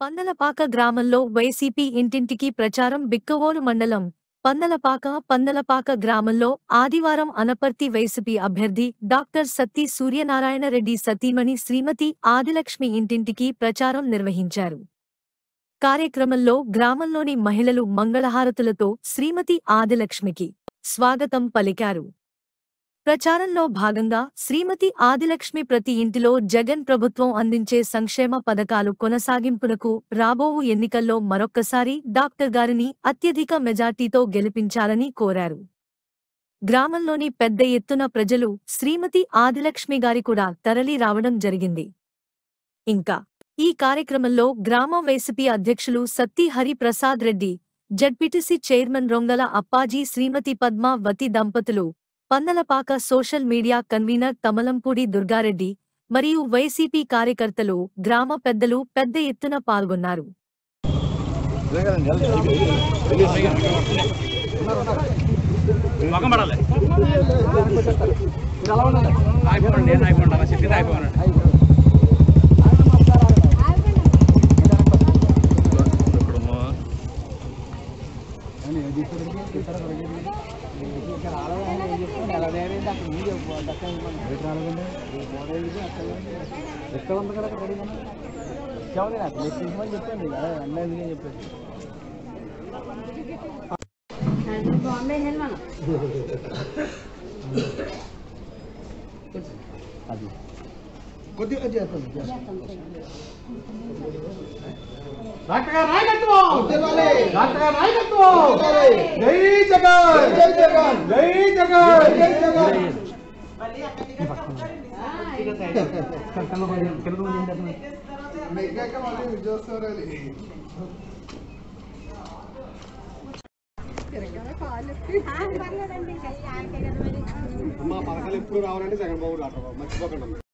పందలపాక గ్రామంలో వైసీపీ ఇంటింటికి ప్రచారం బిక్కవోలు మండలం పందలపాక పందలపాక గ్రామంలో ఆదివారం అనపర్తి వైసీపీ అభ్యర్థి డాక్టర్ సత్తి సూర్యనారాయణ రెడ్డి సతీమణి శ్రీమతి ఆదిలక్ష్మి ఇంటింటికి ప్రచారం నిర్వహించారు కార్యక్రమంలో గ్రామంలోని మహిళలు మంగళహారతులతో శ్రీమతి ఆదిలక్ష్మికి స్వాగతం పలికారు ప్రచారంలో భాగంగా శ్రీమతి ఆదిలక్ష్మి ప్రతి ఇంటిలో జగన్ ప్రభుత్వం అందించే సంక్షేమ పథకాలు కొనసాగింపునకు రాబోవు ఎన్నికల్లో మరొక్కసారి డాక్టర్ గారిని అత్యధిక మెజార్టీతో గెలిపించాలని కోరారు గ్రామంలోని పెద్ద ఎత్తున ప్రజలు శ్రీమతి ఆదిలక్ష్మి గారి కూడా తరలి రావడం జరిగింది ఇంకా ఈ కార్యక్రమంలో గ్రామ వైసీపీ అధ్యక్షులు Satti Hari Prasad Reddy ZPTC chairman Rongala Appaji Shrimati Padmavathi దంపతులు Pandalapaka social media convener Tamalampudi Durgareddy మరియు వైసీపీ కార్యకర్తలు గ్రామ పెద్దలు పెద్ద ఎత్తున పాల్గొన్నారు మొఖం పడాలి అయిపోండి నేను అయిపోండి అలా చెప్పింది అయిపోయినాడు ఎక్కడ ఉంది కదా అక్కడ రెడీగా చెప్పండి నాకు మీరు తీసుకోమని చెప్పండి అన్నీ అందుకే చెప్పండి బాంబే హెల్మన్ అది కొద్దిగా చేస్తాను డాక్టర్ గారు నాయకత్వం డాక్టర్ గారు నాయకత్వం జై జగన్ జై జగన్ జై జగన్ జై జగన్ పర్లేదండి మా పథకాలు ఎప్పుడు రావాలంటే జగన్ బాబు రావడం మర్చిపోకండి